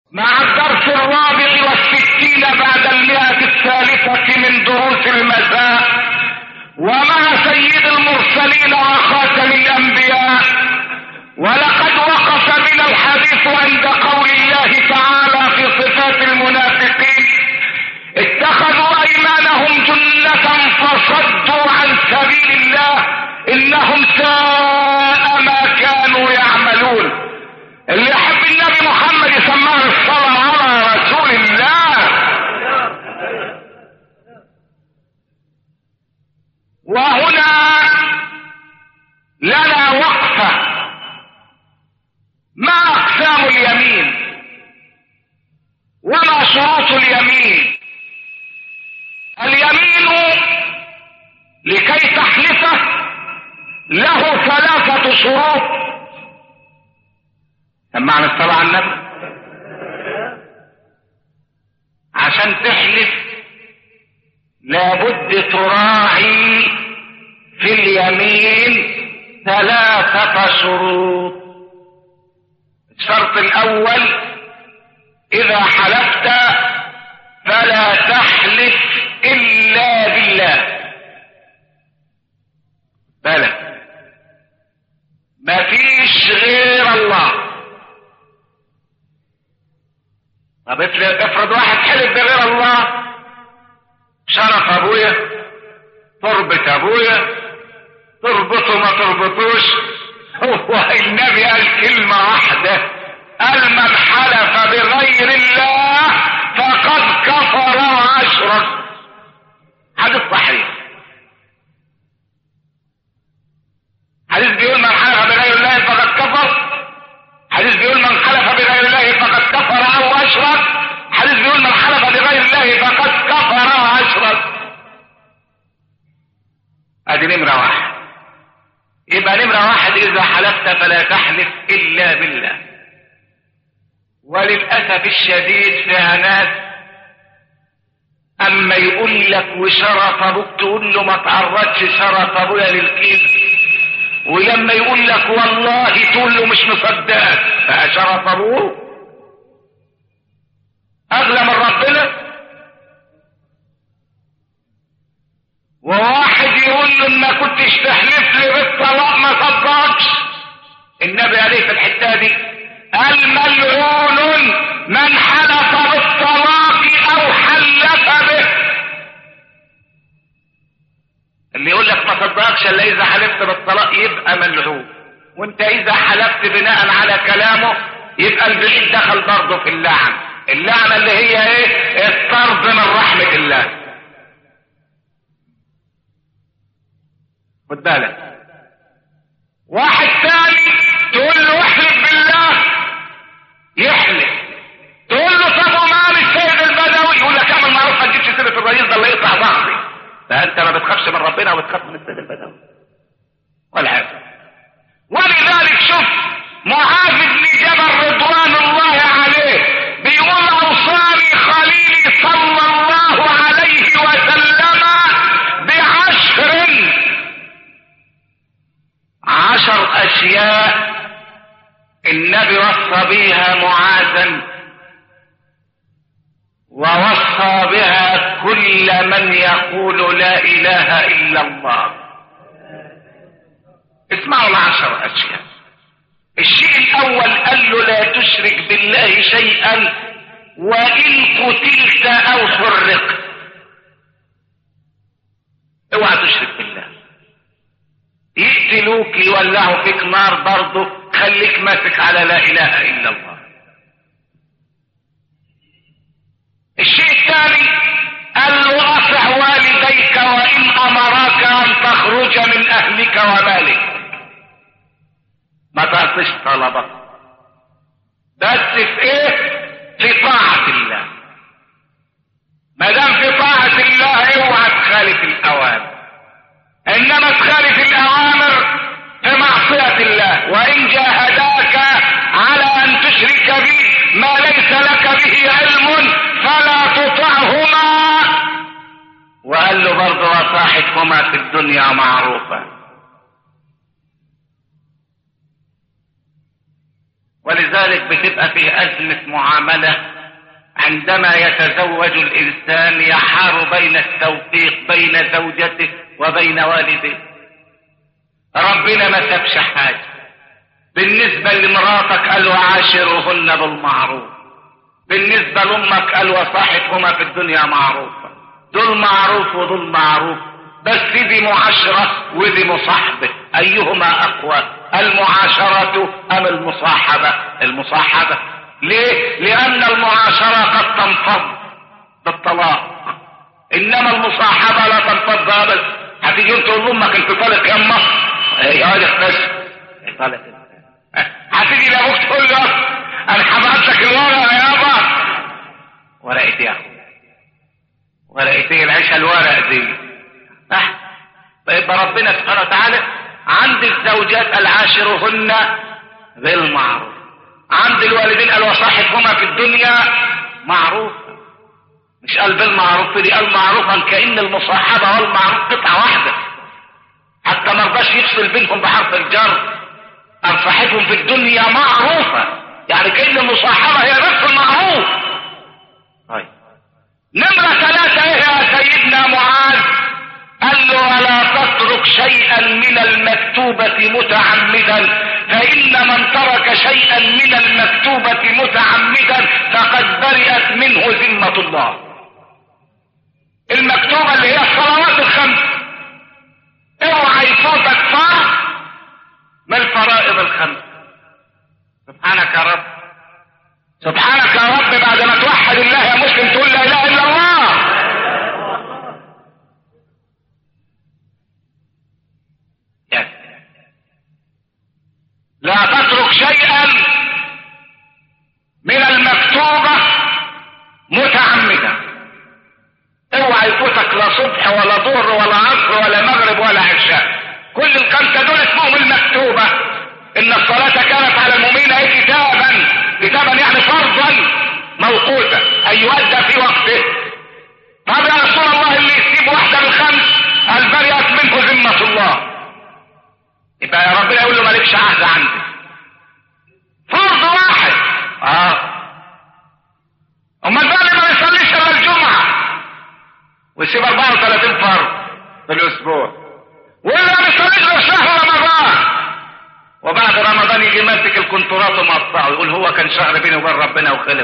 مع الدرس الرابع والستين بعد المئة الثالثة من دروس المساء ومع سيد المرسلين وخاتم الأنبياء ولقد وقف بنا الحديث عند قول الله تعالى في صفات المنافقين اتخذوا ايمانهم جنة فصدوا عن سبيل الله انهم ساء ما كانوا يعملون اللي يحب النبي محمد يسماه الصلاة على رسول الله وهنا لنا وقفة ما اقسام اليمين وما شروط اليمين اليمين لكي تحلفه له ثلاثة شروط سمعنا الصلاة على النبي عشان تحلف لابد تراعي في اليمين ثلاثة شروط الشرط الاول اذا حلفت فلا تحلف الا بالله بلى مفيش غير الله طب افرض واحد حلف بغير الله شرف ابويا تربة ابويا تربطه ما تربطوش هو النبي قال كلمة واحدة قال من حلف بغير الله فقد كفر واشرك حديث صحيح حديث بيقول من حلف بغير الله فقد كفر حديث بيقول من حلف بغير الله فقد كفر او اشرك حديث بيقول من حلف بغير الله فقد كفر واشرك ادي نمرة واحد يبقى نمرة واحد اذا حلفت فلا تحلف الا بالله وللأسف الشديد فيها ناس اما يقول لك وشرف ابوك تقول له ما تعرضش شرف ابويا للكذب ولما يقول لك والله تقول له مش مصدقك فشرف ابوه اغلى من ربنا وواحد يقول له ما كنتش تحلف لي بالطلاق ما صدقش النبي عليه في الحته دي قال ملعون من حلف بالطلاق او حلف به اللي يقول لك ما صدقكش الا اذا حلفت بالطلاق يبقى ملعون وانت اذا حلفت بناء على كلامه يبقى البعيد دخل برضه في اللعن اللعنه اللي هي ايه الطرد من رحمه الله خد بالك واحد ثاني تقول له احلف بالله يحلف تقول له طب ومال السيد البدوي يقول لك اعمل معروف ما تجيبش سيره الرئيس ده اللي يقطع ظهري فانت ما بتخافش من ربنا وبتخاف من السيد البدوي والعياذ ولذلك شوف معاذ بن جبل رضوان الله عليه بيقول اوصاني خليلي صلى الله عليه وسلم بعشر عشر اشياء النبي وصى بها معاذا ووصى بها كل من يقول لا اله الا الله اسمعوا العشر اشياء الشيء الاول قال له لا تشرك بالله شيئا وان قتلت او حرقت اوعى تشرك بالله يقتلوك يولعوا فيك نار برضه خليك ماسك على لا اله الا الله الشيء الثاني قال له اطع والديك وان امراك ان تخرج من اهلك ومالك ما تعطيش طلبك بس في ايه في طاعة الله ما دام في طاعة الله اوعى تخالف الاوامر انما تخالف الاوامر في معصية الله وان جاهداك على ان تشرك بي ما ليس لك به علم فلا تطعهما وقال له برضه وصاحبهما في الدنيا معروفا ولذلك بتبقى فيه أزمة معاملة عندما يتزوج الإنسان يحار بين التوفيق بين زوجته وبين والديه ربنا ما سابش حاجة بالنسبة لمراتك قال وعاشرهن بالمعروف بالنسبة لأمك قال وصاحبهما في الدنيا معروفة دول معروف ودول معروف بس دي معاشرة ودي مصاحبة أيهما أقوى المعاشرة أم المصاحبة المصاحبة ليه لأن المعاشرة قد تنفض بالطلاق إنما المصاحبة لا تنفض أبدا هتيجي انت تقول لأمك أنت طالق يما يا هذا بس طالق هتيجي لأبوك تقول له أنا هبعت لك الورقة يابا ورقة يا أخو ورقتين العيشة الورق دي أه فيبقى ربنا سبحانه وتعالى عند الزوجات العاشرهن بالمعروف عند الوالدين قال وصاحبهما في الدنيا معروف مش قال بالمعروف دي قال معروفا كأن المصاحبة والمعروف قطعة واحدة حتى ما رضاش يفصل بينهم بحرف الجر قال صاحبهم في الدنيا معروفة يعني كأن المصاحبة هي نفس المعروف طيب نمرة ثلاثة ايه يا سيدنا معاذ قال له ولا تترك شيئا من المكتوبة متعمدا فإن من ترك شيئا من المكتوبة متعمدا فقد برئت منه ذمة الله المكتوبة اللي هي الصلوات الخمس اوعى يفوتك فرض من الفرائض الخمس سبحانك يا رب سبحانك يا رب بعد ما توحد الله يا مسلم تقول لا اله الا الله يس. لا تترك شيئا من المكتوبة متعمدا اوعى يفوتك لا صبح ولا ظهر ولا عصر ولا مغرب ولا عشاء كل الخمسة دول اسمهم المكتوبة ان الصلاة كانت على المؤمنين اي كتابا كتابا يعني فرضا موقوتا اي يؤدى في وقته طب يا رسول الله اللي يسيب واحدة من الخمس قال برئت منه ذمة الله يبقى يا ربنا يقول له مالكش عهد عندي فرض واحد اه امال بقى اللي ما يصليش الا الجمعة ويسيب 34 فرض في الاسبوع واللي ما بيصليش غير شهر رمضان وبعد رمضان يجي ماسك الكنترات ومقطعه يقول هو كان شهر بيني وبين ربنا وخلف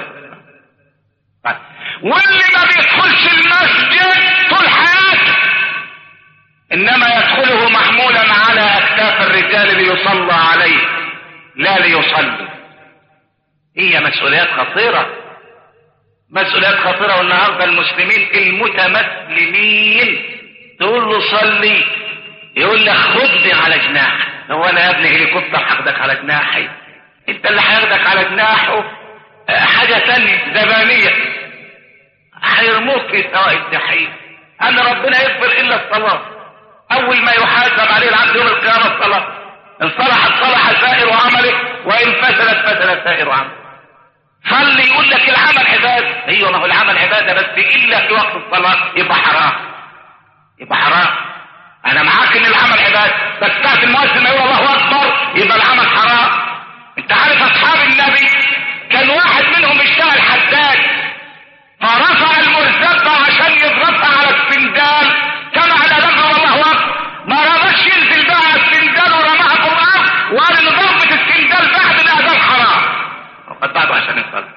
واللي ما بيدخلش المسجد طول حياته انما يدخله محمولا على اكتاف الرجال ليصلى عليه لا ليصلي هي مسؤوليات خطيرة مسؤوليات خطيرة والنهاردة المسلمين المتمسلمين تقول له صلي يقول لك خدني على جناحك هو انا يا ابني هليكوبتر هاخدك على جناحي انت اللي هياخدك على جناحه حاجة تانية زبانية هيرموك في سواء الجحيم ان ربنا يغفر الا الصلاة اول ما يحاسب عليه العبد يوم القيامة الصلاة ان صلحت صلح سائر عمله وان فسدت فسد سائر عمله صلي يقول لك العمل عبادة ايوه ما هو العمل عبادة بس الا في وقت الصلاة يبقى حرام يبقى حرام انا معاك ان العمل عبادة بس ساعة المؤذن ما يقول الله اكبر يبقى العمل حرام انت عارف اصحاب النبي كان واحد منهم اشتغل حداد فرفع المرزبة عشان يضربها على السندال سمع الاذان الله اكبر ما رضاش ينزل بقى على السندال ورماها في الارض وقال ان ضربة السندال بعد الاذان حرام وقد بعده عشان يصلي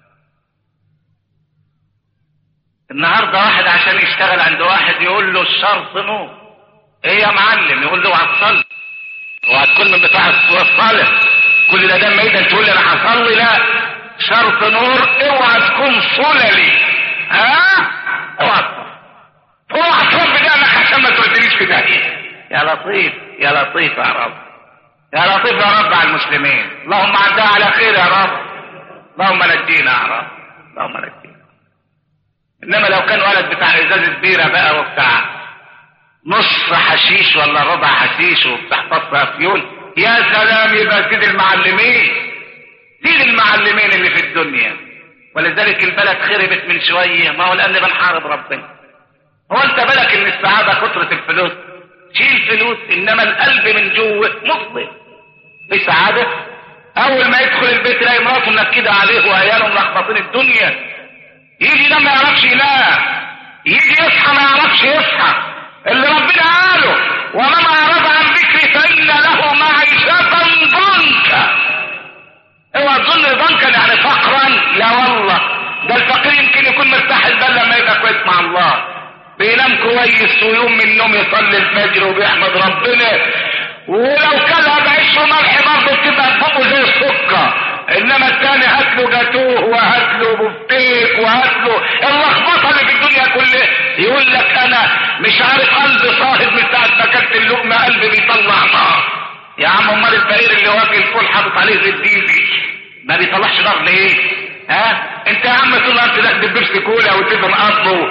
النهارده واحد عشان يشتغل عند واحد يقول له الشرط نور ايه يا معلم يقول له اوعى تصلي وهتكون من بتاع الصالح كل ده دم ايدك تقول لي انا هصلي لا شرط نور اوعى تكون صللي ها اوعى اوعى تربي دمك عشان ما تودينيش في داهيه يا لطيف يا لطيف يا رب يا لطيف يا رب على المسلمين اللهم عدها على خير يا رب اللهم نجينا يا رب اللهم نجينا انما لو كان ولد بتاع ازازه بيره بقى وبتاع نص حشيش ولا ربع حشيش وبتحفظ افيون يا سلام يبقى سيد المعلمين سيد المعلمين اللي في الدنيا ولذلك البلد خربت من شويه ما هو لان بنحارب ربنا هو انت بالك ان السعاده كثره الفلوس شيل فلوس انما القلب من جوه مظلم في سعاده اول ما يدخل البيت يلاقي مراته منكده عليه وعياله ملخبطين الدنيا يجي ده ما يعرفش ينام يجي يصحى ما يعرفش يصحى اللي ربنا قاله ومن اعرض عن ذكري فان له معيشه ضنكا اوعى تظن ضنكا يعني فقرا لا والله ده الفقير يمكن يكون مرتاح البال لما يبقى كويس مع الله بينام كويس ويوم من النوم يصلي الفجر وبيحمد ربنا ولو كلها بعيش وملح برضه بتبقى بقه زي السكر انما الثاني هات له جاتوه وهات له بفتيك وهات له اللخبطه اللي في الدنيا كلها يقول لك انا مش عارف قلبي صاحب من ساعه ما اكلت اللقمه قلبي بيطلع نار يا عم امال الفقير اللي واكل الفول حاطط عليه زيت ديزي ما بيطلعش نار ليه؟ ها؟ انت يا عم طول ما انت تدب بيبسي كولا وتبن قطه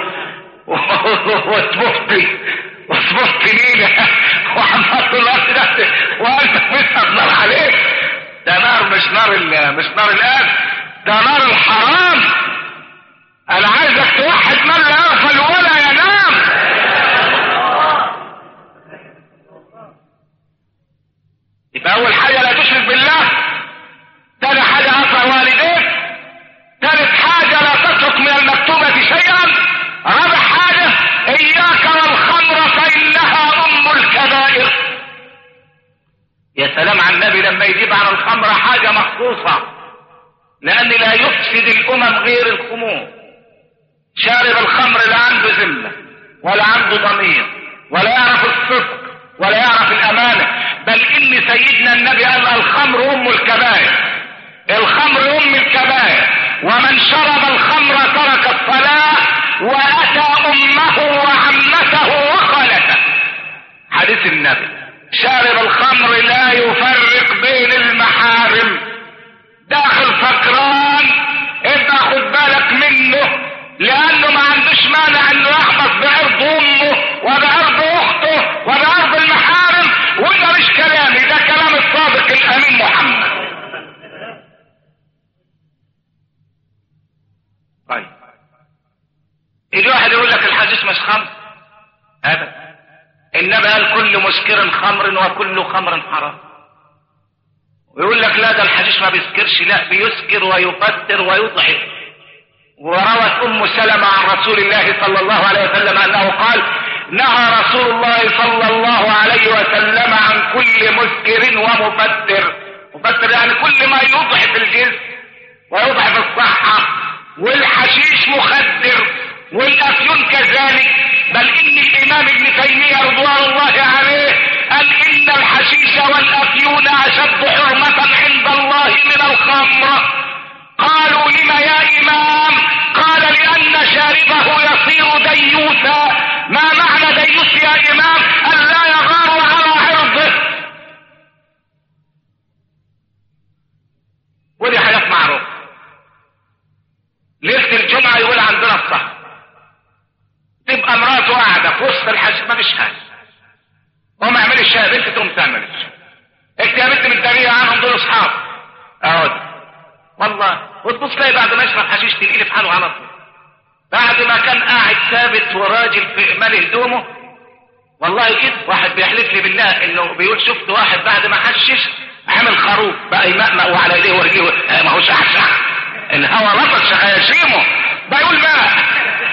وتبفتي وتبفتي نيلة وعمال طول الوقت ده وانت بتسقط نار عليك ده نار مش نار ال- مش نار الآن ده نار الحرام انا عايزك توحد من لا يغفل ولا ينام يبقى اول حاجه لا تشرك بالله تاني حاجه اطع والديك ثالث حاجه لا تترك من المكتوبه شيئا رابع حاجه اياك والخمر فانها ام الكبائر يا سلام على النبي لما يجيب عن الخمر حاجه مخصوصه لان لا يفسد الامم غير الخمور شارب الخمر لا عنده ذمه ولا عنده ضمير ولا يعرف الصدق ولا يعرف الامانه بل ان سيدنا النبي قال الخمر ام الكبائر الخمر ام الكبائر ومن شرب الخمر ترك الصلاه واتى امه وعمته وخالته حديث النبي شارب الخمر لا يفرق بين المحارم داخل فكران ابقى خد بالك منه لانه ما عندوش مانع انه يحبط بعرض امه وبعرض اخته وبعرض المحارم وده مش كلامي ده كلام الصادق الامين محمد طيب يجي واحد يقول لك الحديث مش خمر ابدا النبي قال كل مسكر خمر وكل خمر حرام ويقول لك لا ده الحديث ما بيسكرش لا بيسكر ويفتر ويضحك وروت ام سلمة عن رسول الله صلى الله عليه وسلم انه قال نهى رسول الله صلى الله عليه وسلم عن كل مسكر ومفتر مفتر يعني كل ما يضعف الجسم ويضعف الصحة والحشيش مخدر والافيون كذلك بل ان الامام ابن تيمية رضوان الله عليه قال ان الحشيش والافيون اشد حرمة عند الله من الخمر قالوا لم يا امام قال لان شاربه يصير ديوثا ما معنى ديوث يا امام ان لا يغار على عرضه ودي حاجات معروفه ليله الجمعه يقول عندنا الصح تبقى مراته قاعده في وسط الحج ما فيش حاجه قوم اعملي الشاي بنت تقوم تعمل الشاي انت يا بنت متداريه عنهم دول اصحاب اقعد والله وتبص تلاقي بعد ما يشرب حشيش تنقلي في حاله على طول بعد ما كان قاعد ثابت وراجل في مال هدومه والله كده واحد بيحلف لي بالله انه بيقول شفت واحد بعد ما حشش عمل خروف بقى يمأمأ وعلى ايديه ورجليه آه، ما هوش احسن الهوى لطش هيشيمه بيقول ماء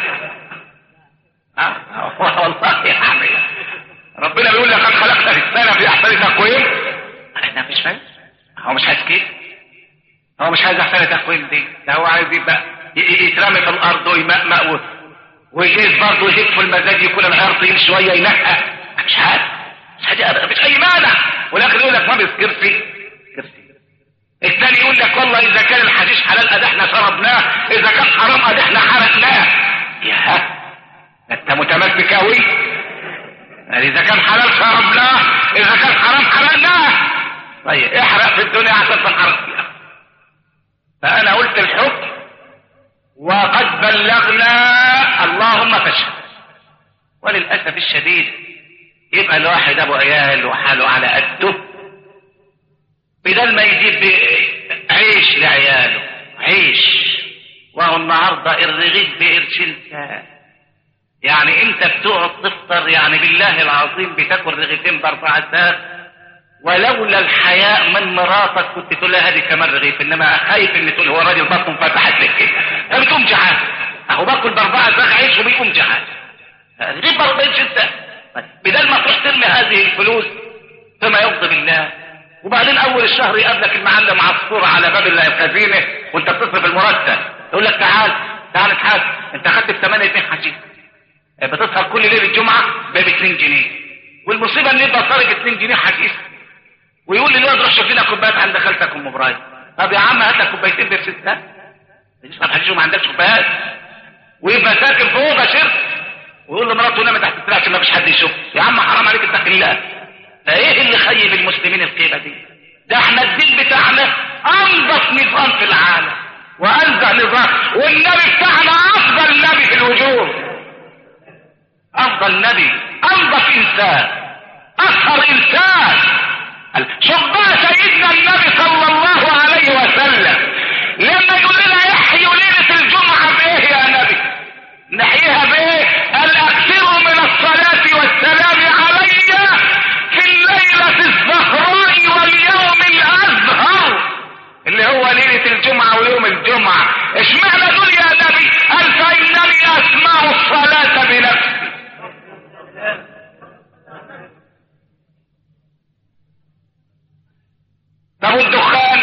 آه، والله يا حبيبي ربنا بيقول لقد خلقنا في السنه في احسن تقويم انا مش فاهم هو مش عايز كده هو مش عايز احسن تقويم دي ده هو عايز يبقى ي- ي- يترمي في الارض ويمأمأ و- ويجيز برضه يجيب في المزاج يكون العرض طويل شويه ينقى مش عارف مش حاجه أبدا، مش اي مانع والاخر يقول لك ما بيسكرش كرسي الثاني يقول لك والله اذا كان الحشيش حلال ادي احنا شربناه اذا كان حرام ادي احنا حرقناه يا ده انت متمسك قوي يعني اذا كان حلال شربناه اذا كان حرام حرقناه طيب احرق في الدنيا عشان تنحرق في الاخره فانا قلت الحكم وقد بلغنا اللهم فاشهد وللاسف الشديد يبقى الواحد ابو عيال وحاله على قده بدل ما يجيب عيش لعياله عيش وهو النهارده الرغيف بقرشين ساعة. يعني انت بتقعد تفطر يعني بالله العظيم بتاكل رغيفين باربع ساعات ولولا الحياء من مراتك كنت تقول لها هذه كمان رغيف انما خايف ان تقول هو راجل بطنه فتحت لك كده فبتقوم جعان اهو باكل باربعه زغ عيش وبيقوم جعان غير ما رضيتش انت بدل ما تروح ترمي هذه الفلوس فيما يغضب الله وبعدين اول الشهر يقابلك المعلم عصفور على باب الخزينه وانت بتصرف المرتب يقول لك تعال تعال اتحاسب انت خدت ب 8 2 حشيش بتسهر كل ليله الجمعه ب 2 جنيه والمصيبه ان يبقى صارف 2 جنيه حشيش ويقول لي الواد روح شوف لنا كوبايات عند خالتك ام ابراهيم طب يا عم هات لك كوبايتين بيبسي لا تشرب حشيش وما عندكش كوبايات ويبقى ساكن في اوضه شرب ويقول لمراته نام تحت السرير عشان ما فيش حد يشوف يا عم حرام عليك اتق الله فايه اللي خيب المسلمين القيمه دي ده احنا الدين بتاعنا انظف نظام في العالم وانزه نظام والنبي بتاعنا افضل نبي في الوجود افضل نبي انظف انسان اطهر انسان شوف بقى سيدنا النبي صلى الله عليه وسلم لما يقول لنا احيوا ليله الجمعه بايه يا نبي نحييها بايه قال اكثروا من الصلاه والسلام علي في الليله الزهراء واليوم الازهر اللي هو ليله الجمعه ويوم الجمعه اشمعنى دول يا نبي قال فانني اسمع الصلاه بنفسي طب والدخان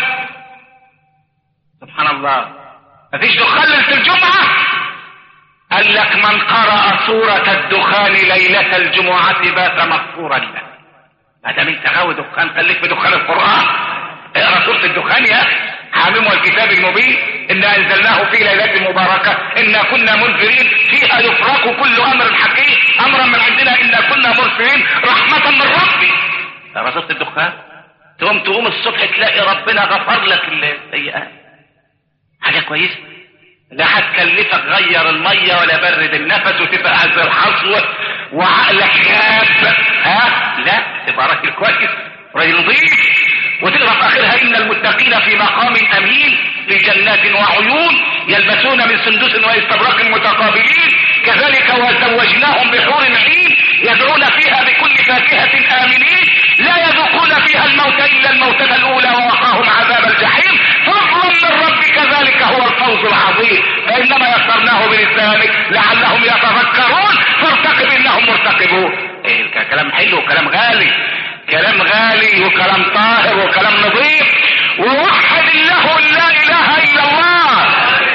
سبحان الله مفيش دخان ليله الجمعه قال لك من قرأ سورة الدخان ليلة الجمعة بات مغفورا له ما دام انت غاوي دخان خليك بدخان القرآن اقرا سورة الدخان يا حامم والكتاب المبين إنا أنزلناه في ليلة مباركة إنا كنا منذرين فيها يفرق كل أمر حكيم أمرا من عندنا إنا كنا مرسلين رحمة من ربي ترى سورة الدخان تقوم تقوم الصبح تلاقي ربنا غفر لك السيئات حاجة كويسة لا هتكلفك غير المية ولا برد النفس وتبقى عز الحصو وعقلك شاب ها لا تبقى راجل كويس راجل نظيف وتقرا في اخرها ان المتقين في مقام امين في جنات وعيون يلبسون من سندس واستبرق متقابلين كذلك وزوجناهم بحور عين يدعون فيها بكل فاكهة آمنين لا يذوقون فيها الموت إلا الموتة الأولى ووقاهم عذاب الجحيم فضلا من ربك ذلك هو الفوز العظيم فإنما يسرناه بلسانك لعلهم يتفكرون فارتقب إنهم مرتقبون إيه كلام حلو وكلام غالي كلام غالي وكلام طاهر وكلام نظيف ووحد الله لا إله إلا الله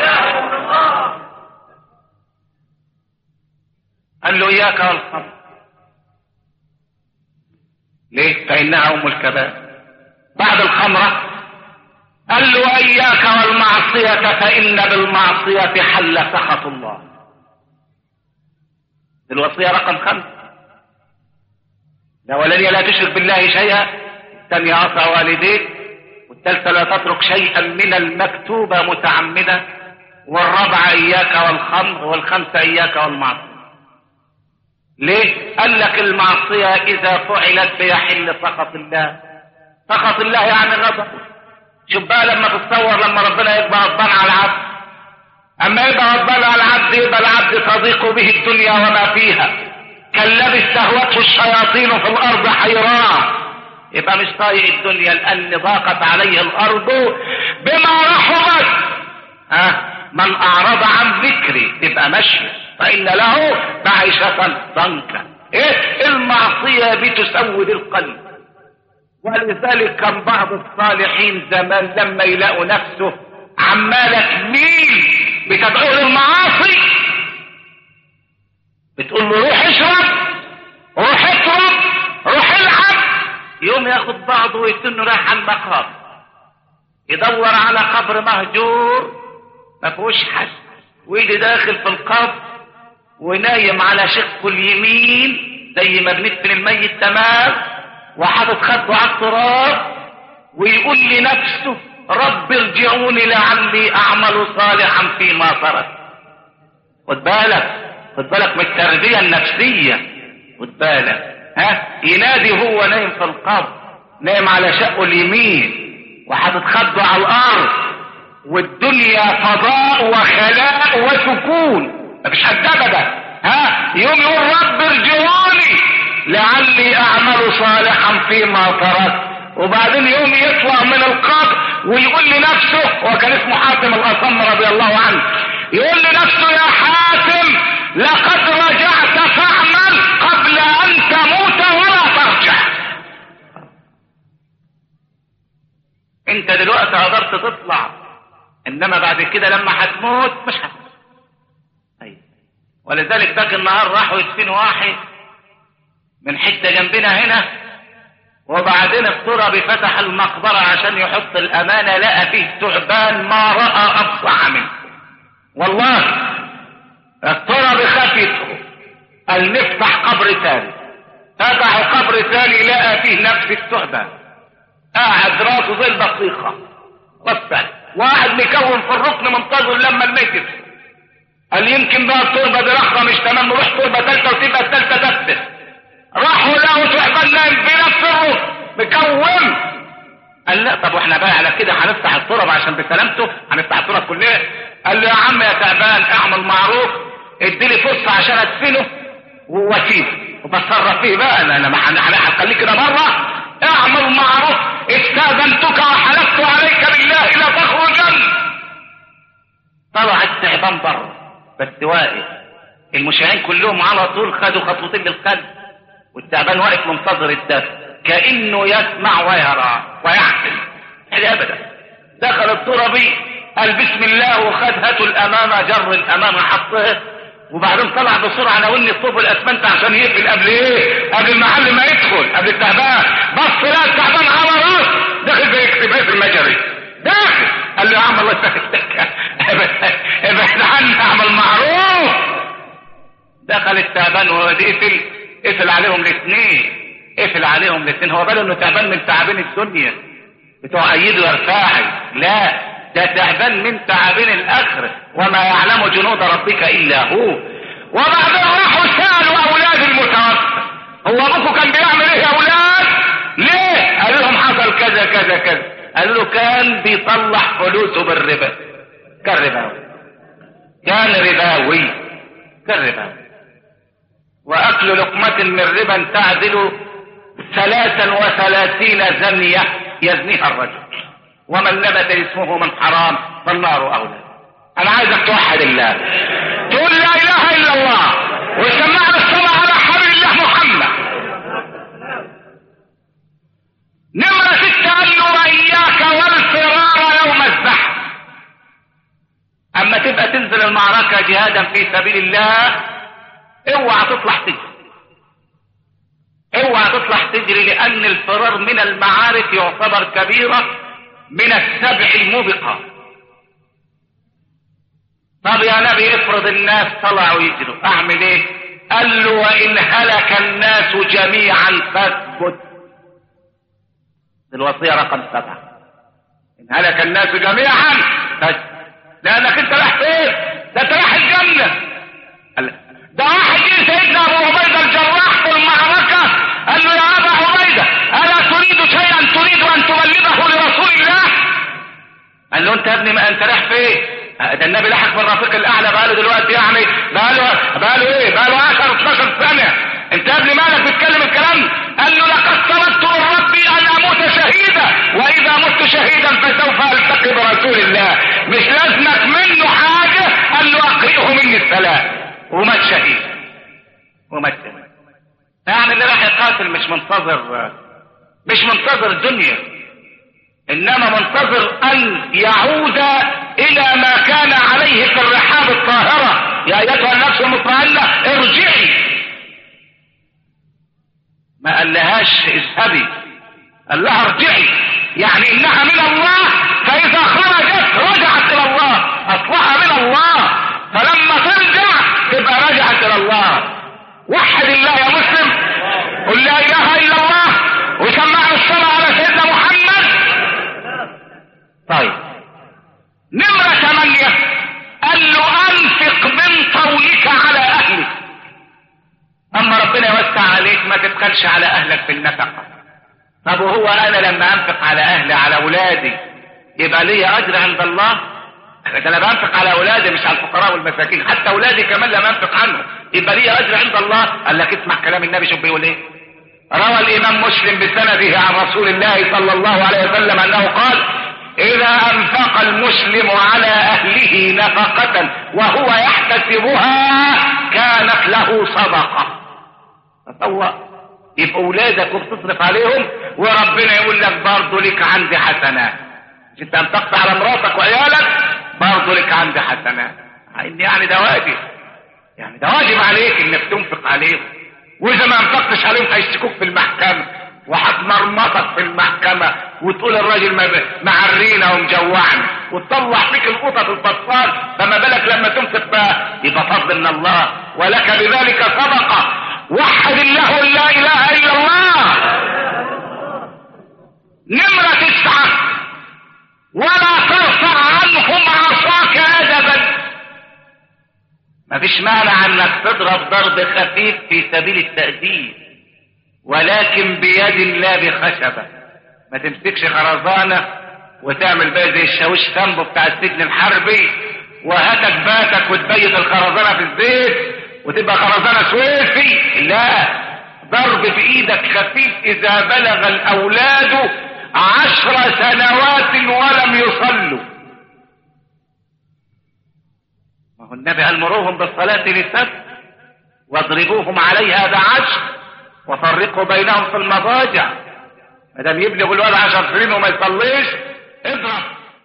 قال له إياك والخمر ليه فإنها أم الكبائر بعد الخمرة قال له إياك والمعصية فإن بالمعصية حل سخط الله الوصية رقم خمسة الأولانية لا تشرك بالله شيئا الثانية أطع والديك والثالثة لا تترك شيئا من المكتوبة متعمدا والرابعة إياك والخمر والخمسة إياك والمعصية ليه؟ قال لك المعصية إذا فعلت بيحل سخط الله سخط الله يعني غضب شوف بقى لما تتصور لما ربنا يبقى غضبان على العبد أما يبقى غضبان على العبد يبقى العبد تضيق به الدنيا وما فيها كالذي استهوته الشياطين في الأرض حيران يبقى مش طايق الدنيا لأن ضاقت عليه الأرض بما رحمت ها من أعرض عن ذكري تبقى ماشية فإن له معيشة ضنكا إيه المعصية بتسود القلب ولذلك كان بعض الصالحين زمان لما يلاقوا نفسه عمالة تميل بتدعو للمعاصي بتقول له روح اشرب روح اطرب روح العب يوم ياخد بعضه ويتن رايح على المقام يدور على قبر مهجور ما فيهوش حد ويجي داخل في القبر ونايم على شقه اليمين زي ما بندفن الميت تمام وحاطط خده على التراب ويقول لنفسه رب ارجعوني لعلي اعمل صالحا فيما ترك خد بالك خد بالك من التربيه النفسيه خد بالك ها ينادي هو نايم في القبر نايم على شقه اليمين وحاطط خده على الارض والدنيا فضاء وخلاء وسكون مفيش حد ابدا ها يوم يقول رب ارجعوني لعلي اعمل صالحا فيما تركت وبعدين يوم يطلع من القبر ويقول لنفسه وكان اسمه حاتم الاصم رضي الله عنه يقول لنفسه يا حاتم لقد رجعت فاعمل قبل ان تموت ولا ترجع انت دلوقتي قدرت تطلع انما بعد كده لما هتموت مش هتموت أيوة. ولذلك ذاك النهار راحوا يدفنوا واحد من حته جنبنا هنا وبعدين التربي فتح المقبرة عشان يحط الأمانة لقى فيه تعبان ما رأى أفصح منه والله التربي خاف يدخل قال نفتح قبر ثاني فتحوا قبر ثاني لقى فيه نفس التعبان قاعد راسه زي البطيخة بس واحد مكون في الركن منتظر لما الميت يدخل قال يمكن بقى التربة دي لحظة مش تمام نروح تربة ثالثة وتبقى الثالثة تثبت راحوا لقوا تعبان نايم بنفس الركن مكون قال لا طب واحنا بقى على كده هنفتح التراب عشان بسلامته هنفتح التراب كلها قال له يا عم يا تعبان اعمل معروف اديلي فرصه عشان ادفنه واسيبه وبتصرف فيه بقى انا انا هخليك كده بره اعمل معروف استاذنتك وحلفت عليك بالله لا تخرجن طلع التعبان بره بس واقف المشاهين كلهم على طول خدوا خطوتين للقلب والتعبان واقف منتظر الدفن كانه يسمع ويرى ويعقل هذه ابدا دخل التربي قال بسم الله وخد هاتوا الامامه جر الامامه حطها وبعدين طلع بسرعه ناولني الطوب الاسمنت عشان يقفل قبل ايه؟ قبل المعلم ما يدخل قبل التعبان بص لا التعبان على راس داخل بيكتب ايه في المجري داخل قال له يا عم الله يسهلك ابعد عني اعمل معروف دخل التعبان وهو قفل قفل عليهم الاثنين قفل عليهم الاثنين هو باله انه تعبان من تعابين الدنيا بتوع ايده يرفاعي لا ده تعبان من تعابين الاخره وما يعلم جنود ربك الا هو وبعدين راحوا سالوا اولاد المتوفى هو ابوكم كان بيعمل ايه يا اولاد ليه قالوا لهم حصل كذا كذا كذا قالوا له كان بيطلع فلوسه بالربا كان رباوي كان رباوي كان رباوي واكل لقمة من ربا تعدل ثلاثا وثلاثين زنية يزنيها الرجل ومن نبت اسمه من حرام فالنار اولى انا عايزك توحد الله تقول لا اله الا الله وسمعنا الصلاة على حبيب الله محمد نمرة ستة قال له واياك والفرار يوم الزحف اما تبقى تنزل المعركة جهادا في سبيل الله اوعى تطلع تجري اوعى تطلع تجري لان الفرار من المعارك يعتبر كبيرة من السبع الموبقة طب يا نبي افرض الناس طلعوا يجروا اعمل ايه قال له وان هلك الناس جميعا فاثبت الوصية رقم سبعة ان هلك الناس جميعا فاثبت لانك انت رايح فين ده انت رايح الجنة قال ده واحد جه سيدنا ابو عبيده الجراح في المعركه قال له يا ابا عبيده الا تريد شيئا تريد ان تبلغه لرسول الله؟ قال له انت يا ابني ما انت رايح فين؟ ده النبي لحق بالرفيق الاعلى بقاله دلوقتي يعني بقاله بقاله ايه؟ بقاله 10 12 سنه انت يا ابني مالك بتتكلم الكلام؟ قال له لقد طلبت من ربي ان اموت شهيدا واذا مت شهيدا فسوف التقي برسول الله مش لازمك منه حاجه قال له اقرئه مني السلام ومات شهيد ومات شهيد يعني اللي راح يقاتل مش منتظر مش منتظر الدنيا انما منتظر ان يعود الى ما كان عليه في الرحاب الطاهرة يا ايتها النفس المطمئنة ارجعي ما قال لهاش اذهبي قال لها ارجعي يعني انها من الله فاذا خرجت رجعت الى الله اصلها من الله فلما ترجع تبقى رجعت الى الله وحد الله يا مسلم قل لا اله الا الله وسمعنا الصلاة على سيدنا محمد طيب نمرة ثمانية قال له انفق من طولك على اهلك اما ربنا يوسع عليك ما تبخلش على اهلك بالنفقة طب وهو انا لما انفق على اهلي على اولادي يبقى لي اجر عند الله ده انا بنفق على اولادي مش على الفقراء والمساكين حتى اولادي كمان لما انفق عنهم يبقى لي اجر عند الله قال لك اسمع كلام النبي شوف بيقول ايه روى الامام مسلم بسنده عن رسول الله صلى الله عليه وسلم انه قال اذا انفق المسلم على اهله نفقة وهو يحتسبها كانت له صدقة تصور يبقى اولادك وبتصرف عليهم وربنا يقول لك برضه لك عندي حسنات مش انت انفقت على مراتك وعيالك برضه لك عندي حسنات يعني ده واجب يعني ده واجب عليك انك تنفق عليهم واذا ما انفقتش عليهم هيشتكوك في المحكمة وهتمرمطك في المحكمة وتقول الراجل معرينا ومجوعنا وتطلع فيك القطط البطال فما بالك لما تنفق بقى يبقى فضل من الله ولك بذلك صدقة وحد الله لا اله الا الله نمرة تسعة ولا ترفع عنهم عصاك ادبا مفيش مانع انك تضرب ضرب خفيف في سبيل التأديب ولكن بيد لا بخشبة ما تمسكش خرزانة وتعمل بقى زي الشاويش سامبو بتاع السجن الحربي وهاتك باتك وتبيت الخرزانة في الزيت وتبقى خرزانة سويفي لا ضرب بايدك خفيف اذا بلغ الاولاد عشر سنوات ولم يصلوا ما هو النبي قال مروهم بالصلاة لسبت واضربوهم عليها بعشر وفرقوا بينهم في المضاجع ما دام يبلغ الولد عشر سنين وما يصليش اضرب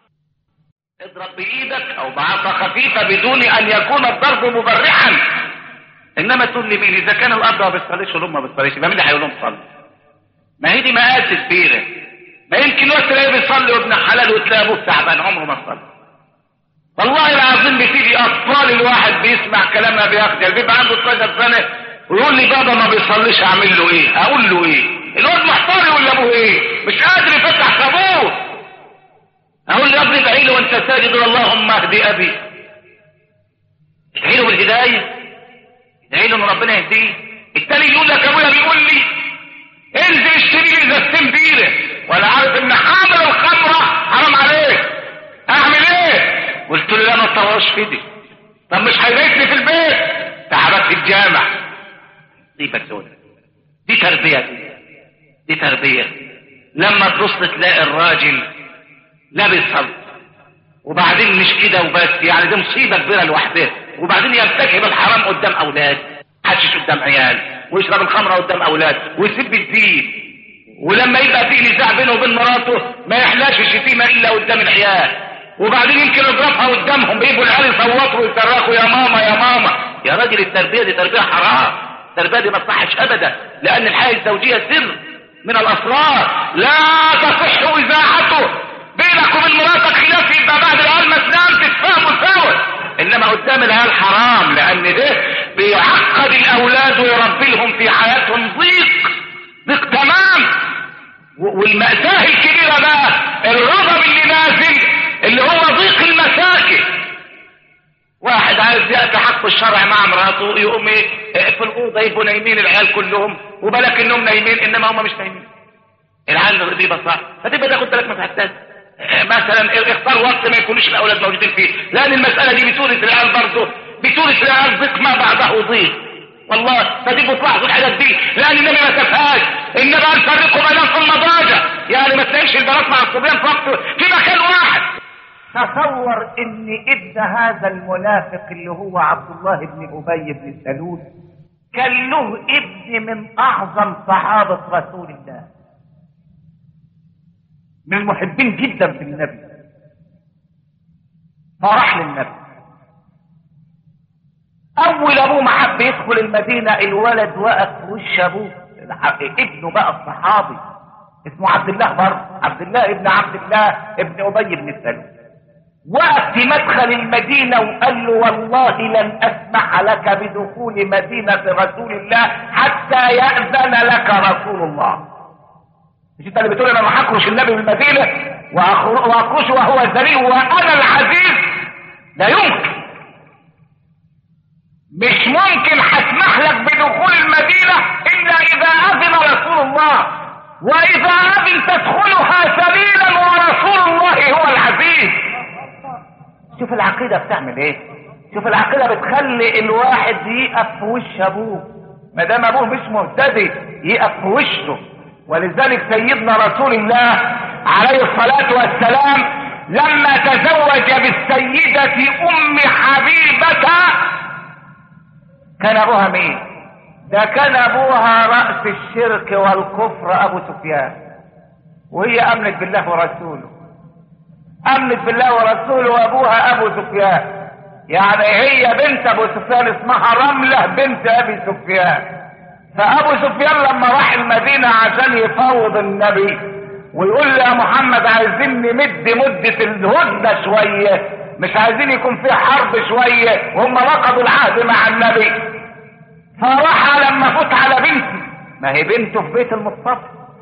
اضرب بايدك او بعصا خفيفه بدون ان يكون الضرب مبرحا انما تقول لي مين اذا كان الاب ما بيصليش والام ما بيصليش يبقى مين اللي هيقول لهم صلي ما هي دي مقاس كبيره ما يمكن وقت تلاقيه بيصلي وابن حلال وتلاقي ابوه تعبان عمره ما صلى والله العظيم بتيجي اطفال الواحد بيسمع كلامها بيخجل بيبقى عنده 12 سنه ويقول لي بابا ما بيصليش اعمل له ايه اقول له ايه الواد محتار يقول لابوه ايه مش قادر يفتح صابون اقول له يا ابني ادعي له وانت ساجد اللهم اهدي ابي ادعي له بالهدايه ادعي له ان ربنا يهديه التاني يقول لك ابويا بيقول لي انزل اشتري لي ازازتين بيره ولا عارف ان حامل الخمره حرام عليك اعمل ايه قلت له لا ما تطوعش في دي طب مش هيبيتني في البيت تعبت في الجامع مصيبه سودة دي تربيه دي, دي تربيه لما تبص تلاقي الراجل لا بيصلي وبعدين مش كده وبس يعني دي مصيبه كبيره لوحدها وبعدين يرتكب الحرام قدام اولاد حشش قدام عيال ويشرب الخمره قدام اولاد ويسب الدين ولما يبقى في نزاع بينه وبين مراته ما يحلاش الشتيمه الا قدام العيال وبعدين يمكن يضربها قدامهم بيبقوا العيال يصوتوا ويصرخوا يا ماما يا ماما يا راجل التربيه دي تربيه حرام التربيه دي ما تصحش ابدا لان الحياه الزوجيه سر من الاسرار لا تصح اذاعته بينك وبين مراتك خلاف يبقى بعد العيال ما تنام تتفاهموا سوا انما قدام العيال حرام لان ده بيعقد الاولاد ويربي لهم في حياتهم ضيق ضيق تمام والمأساة الكبيرة بقى الغضب اللي نازل اللي هو ضيق المساكن واحد عايز يأتي حق الشرع مع مراته يقوم في الأوضة يبقوا نايمين العيال كلهم وبالك انهم نايمين انما هم مش نايمين العيال دي بصح فتبقى تاخد ثلاث مساحتات مثلا اختار وقت ما يكونوش الاولاد موجودين فيه لان المسألة دي بتورث العيال برضه بتورث العيال ضيق ما بعده ضيق والله فتبقوا تلاحظوا الحاجات دي لان النبي ما سفهاش النبي قال فرقوا بينهم في المضاجع يعني ما تلاقيش البنات مع الصبيان في وقت في مكان واحد تصور ان ابن هذا المنافق اللي هو عبد الله بن ابي بن سلول كان له ابن من اعظم صحابه رسول الله من المحبين جدا في النبي فراح للنبي اول ابوه ما حب يدخل المدينه الولد وقف في وش ابوه ابنه بقى الصحابي اسمه عبد الله برضه عبد الله ابن عبد الله ابن ابي بن سلول وقف في مدخل المدينة وقال له والله لن أسمح لك بدخول مدينة رسول الله حتى يأذن لك رسول الله مش انت اللي بتقول انا راح اكرش النبي من المدينة واكرشه وهو ذريع وانا العزيز لا يمكن مش ممكن هسمح لك بدخول المدينة الا اذا اذن رسول الله واذا اذن تدخلها سبيلا ورسول الله هو العزيز شوف العقيدة بتعمل ايه شوف العقيدة بتخلي الواحد يقف في وش ابوه ما دام ابوه مش مهتدي يقف في وشه ولذلك سيدنا رسول الله عليه الصلاة والسلام لما تزوج بالسيدة ام حبيبة كان ابوها مين ده كان ابوها رأس الشرك والكفر ابو سفيان وهي امنت بالله ورسوله امنت بالله ورسوله وابوها ابو سفيان يعني هي بنت ابو سفيان اسمها رملة بنت ابي سفيان فابو سفيان لما راح المدينة عشان يفوض النبي ويقول له يا محمد عايزين نمد مدة الهدنة شوية مش عايزين يكون في حرب شوية وهم نقضوا العهد مع النبي فراح لما فوت على بنتي ما هي بنته في بيت المصطفى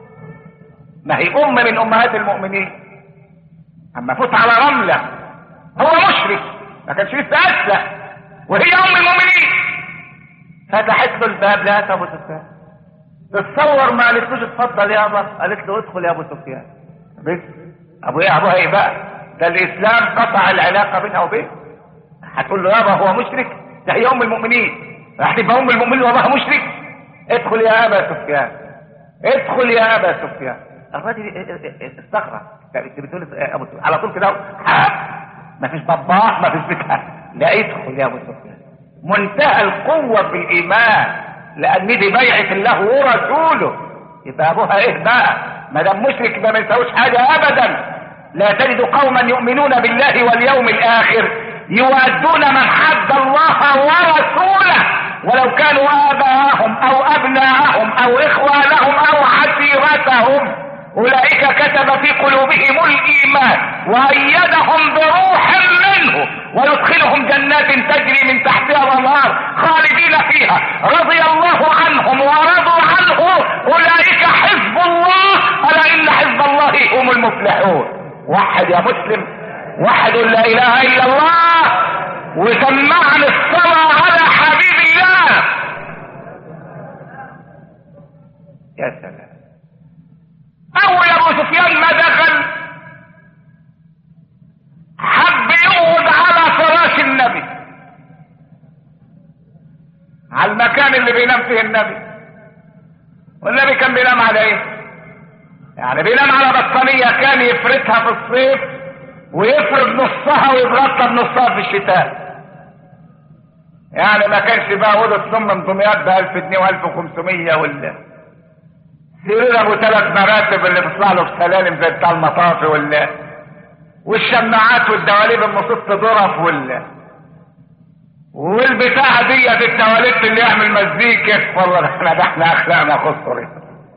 ما هي ام من امهات المؤمنين اما فوت على رملة هو مشرك ما كانش لسه اسلم وهي ام المؤمنين فتحت له الباب لقت ابو سفيان تتصور ما قالتلوش اتفضل يابا قالت له ادخل يا ابو سفيان بس ابو ايه ابوها ايه بقى ده الاسلام قطع العلاقه بينها وبينه هتقول له يابا هو مشرك ده هي ام المؤمنين راح تبقى ام المؤمنين وابوها مشرك ادخل يا ابا سفيان ادخل يا ابا سفيان الراجل استغرب انت بتقول ابو سفيان على طول كده ما فيش باباه ما فيش بتاع لا ادخل يا ابو سفيان منتهى القوه في الايمان لان دي بيعه الله ورسوله يبقى ابوها ايه بقى ما دام مشرك ما يساويش حاجه ابدا لا تجد قوما يؤمنون بالله واليوم الاخر يؤدون من حد الله ورسوله ولو كانوا اباءهم او ابناءهم او اخوانهم او عشيرتهم اولئك كتب في قلوبهم الايمان وايدهم بروح منه ويدخلهم جنات تجري من تحتها الانهار خالدين فيها رضي الله عنهم ورضوا عنه اولئك حزب الله الا ان حزب الله هم المفلحون وحد يا مسلم وحد لا اله الا الله وسمعنا الصلاة على حبيب الله يا سلام اول ابو سفيان ما دخل حب يقعد على فراش النبي على المكان اللي بينام فيه النبي والنبي كان بينام على ايه يعني بينام على بطانية كان يفردها في الصيف ويفرد نصها ويتغطى بنصها في الشتاء يعني ما كانش بقى اوضه نوم من دمياط ب 1000 جنيه و1500 ولا سرير ابو ثلاث مراتب اللي بيطلع له بسلالم زي بتاع المطافي ولا والشماعات والدواليب المصط ظرف ولا والبتاعه دي في التواليت اللي يعمل مزيكا والله احنا ده احنا اخلاقنا خسرت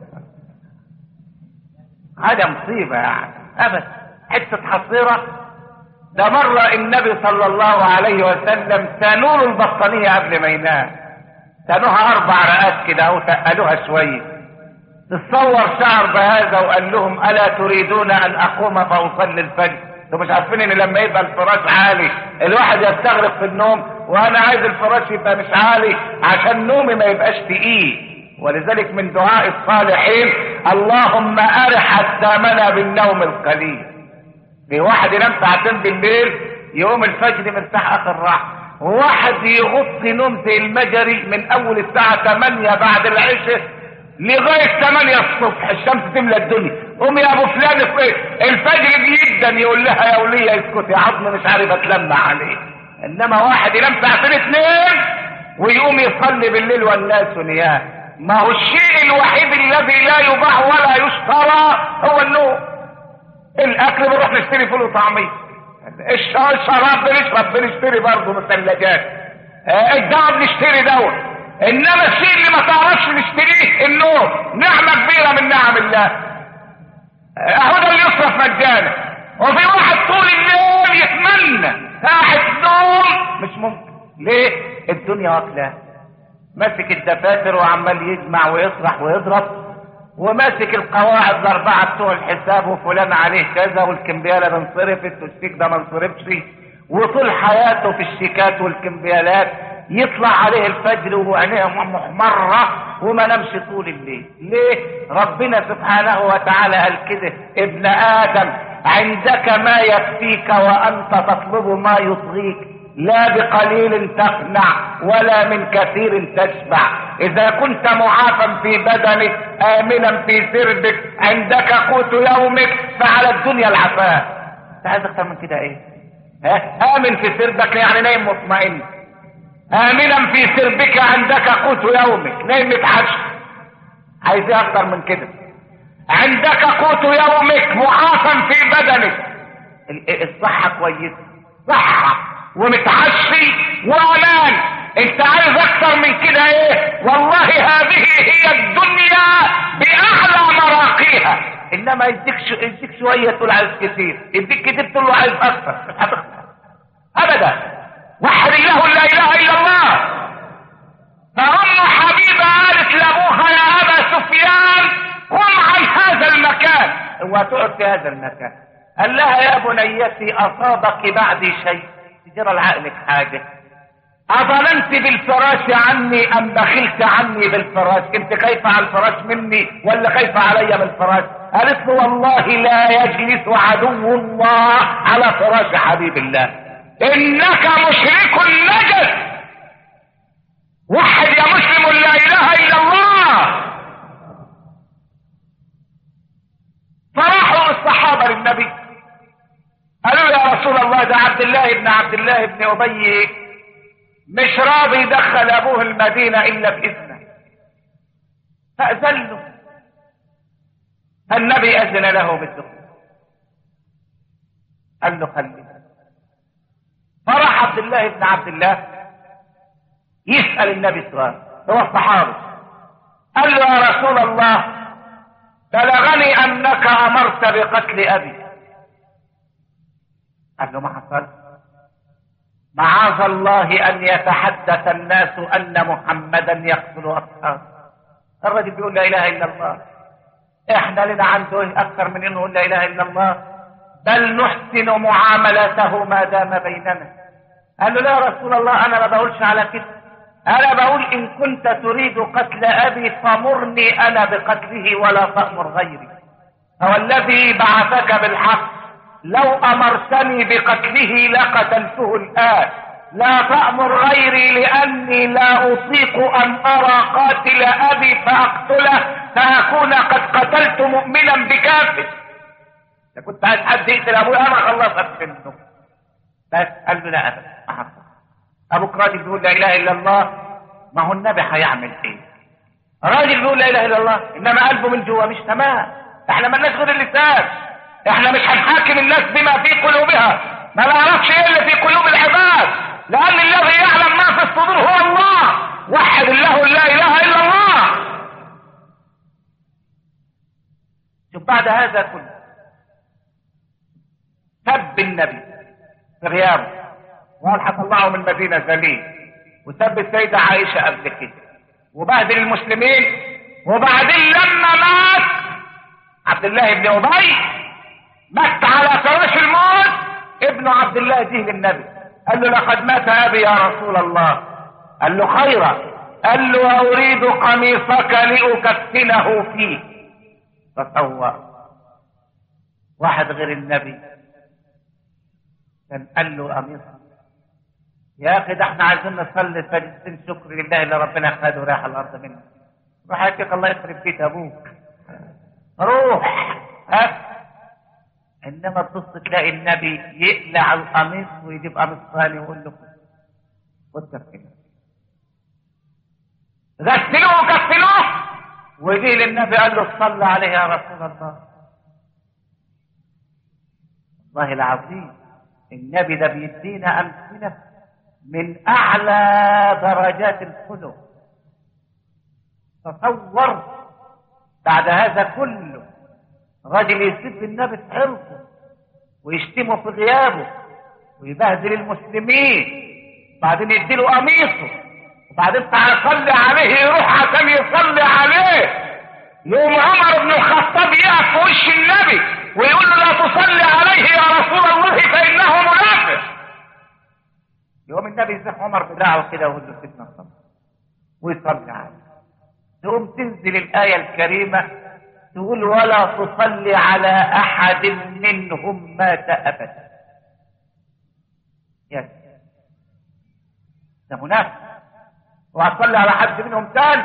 هذا مصيبه يعني ابدا حته حصيره ده مرة النبي صلى الله عليه وسلم تنور البطانية قبل ما ينام تنوها أربع رقات كده أو تقلوها شوية تصور شعر بهذا وقال لهم ألا تريدون أن أقوم فأصلي الفجر انتوا مش عارفين ان لما يبقى الفراش عالي الواحد يستغرق في النوم وانا عايز الفراش يبقى مش عالي عشان نومي ما يبقاش تقيل ولذلك من دعاء الصالحين اللهم ارح الثامنة بالنوم القليل في واحد ينام ساعتين بالليل يقوم الفجر مرتاح اخر راحه وواحد يغطي نوم زي المجري من اول الساعة 8 بعد العشاء لغاية 8 الصبح الشمس تملى الدنيا قوم يا ابو فلان الفجر جدا يقول لها يا ولية اسكت يا عظم مش عارف اتلمع عليه انما واحد ينام ساعتين اتنين ويقوم يصلي بالليل والناس نيام ما هو الشيء الوحيد الذي لا يباع ولا يشترى هو النوم الاكل بنروح نشتري فول وطعميه الشراب بنشرب بنشتري برضه من الثلاجات الدواء بنشتري دواء انما الشيء اللي ما تعرفش نشتريه النوم نعمه كبيره من نعم الله اهو ده اللي يصرف مجانا وفي واحد طول الليل يتمنى قاعد نوم مش ممكن ليه الدنيا واكلاه ماسك الدفاتر وعمال يجمع ويصرح ويضرب وماسك القواعد الاربعه بتوع الحساب وفلان عليه كذا والكمبياله انصرفت والشيك ده ما انصرفش وطول حياته في الشيكات والكمبيالات يطلع عليه الفجر وعينيه محمرة وما نمشي طول الليل ليه ربنا سبحانه وتعالى قال كده ابن ادم عندك ما يكفيك وانت تطلب ما يطغيك لا بقليل تقنع ولا من كثير تشبع اذا كنت معافى في بدنك امنا في سربك عندك قوت يومك فعلى الدنيا العفاء انت عايز اكتر من كده ايه ها امن في سربك يعني نايم مطمئن امنا في سربك عندك قوت يومك نايم متعشى عايز ايه اكتر من كده عندك قوت يومك معافى في بدنك الصحة كويسة صحة ومتعشي وامان انت عايز اكتر من كده ايه والله هذه هي الدنيا باعلى مراقيها انما يديك شو يديك شويه تقول عايز كتير يديك كتير تقول له عايز اكتر مش هتخسر ابدا وحد له لا اله الا الله فام حبيبه قالت لابوها يا ابا سفيان قم عن هذا المكان وتقعد في هذا المكان قال لها يا بنيتي اصابك بعدي شيء تجرى لعقلك حاجه أظننت بالفراش عني أم بخلت عني بالفراش أنت خايفة على الفراش مني ولا خايفة علي بالفراش قالت له والله لا يجلس عدو الله على فراش حبيب الله إنك مشرك نجس وحد يا مسلم لا إله إلا الله فراحوا الصحابة للنبي قالوا يا رسول الله ده عبد الله بن عبد الله بن أبي مش راضي يدخل ابوه المدينة الا باذنه فاذن له النبي اذن له بالدخول قال له خليه فراح عبد الله بن عبد الله يسأل النبي سؤال هو الصحابي قال له يا رسول الله بلغني انك امرت بقتل ابي قال له ما حصل معاذ الله ان يتحدث الناس ان محمدا يقتل اصحابه الرجل بيقول لا اله الا الله احنا لنا عنده ايه اكثر من انه يقول لا اله الا الله بل نحسن معاملته ما دام بيننا قال له لا يا رسول الله انا ما بقولش على كده انا بقول ان كنت تريد قتل ابي فمرني انا بقتله ولا تأمر غيري هو الذي بعثك بالحق لو امرتني بقتله لقتلته الان لا تأمر غيري لاني لا اطيق ان ارى قاتل ابي فاقتله فاكون قد قتلت مؤمنا بكافر اذا كنت عايز حد يقتل ابوي انا خلصت منه بس قال له لا ابدا ما حصل ابوك راجل بيقول لا اله الا الله ما هو النبي هيعمل ايه راجل بيقول لا اله الا الله انما قلبه من جوه مش تمام احنا مالناش غير اللسان احنا مش هنحاكم الناس بما في قلوبها ما نعرفش ايه اللي في قلوب العباد لان الذي يعلم ما في الصدور هو الله وحد الله لا اله الا الله شوف بعد هذا كله سب النبي في غيابه وقال هطلعه من مدينة ذليل وسب السيدة عائشة قبل كده وبهدل المسلمين وبعدين لما مات عبد الله بن ابي مات على فراش الموت ابن عبد الله جه للنبي قال له لقد مات ابي يا رسول الله قال له خيرا قال له اريد قميصك لاكفنه فيه تصور واحد غير النبي كان قال له قميص يا اخي ده احنا عايزين نصلي سجدتين شكر لله اللي ربنا خده راح الارض منه روح يا شيخ الله يخرب بيت ابوك روح ها انما تبص تلاقي النبي يقلع القميص ويجيب قميص ثاني ويقول له خد كده غسلوه وكفنوه ويجي للنبي قال له صلى عليه يا رسول الله والله العظيم النبي ده بيدينا امثله من اعلى درجات الخلق تصور بعد هذا كله راجل يسب النبي في عرضه ويشتمه في غيابه ويبهدل المسلمين وبعدين يديله قميصه وبعدين تعالى صلي عليه يروح عشان يصلي عليه يوم عمر بن الخطاب يقف في وش النبي ويقول له لا تصلي عليه يا رسول الله فانه منافق يوم النبي يزح عمر بدراعه كده ويقول له سيدنا صلى ويصلي عليه تقوم تنزل الآية الكريمة تقول ولا تصلي على أحد منهم مات أبدا يس ده منافق وهتصلي على حد منهم تاني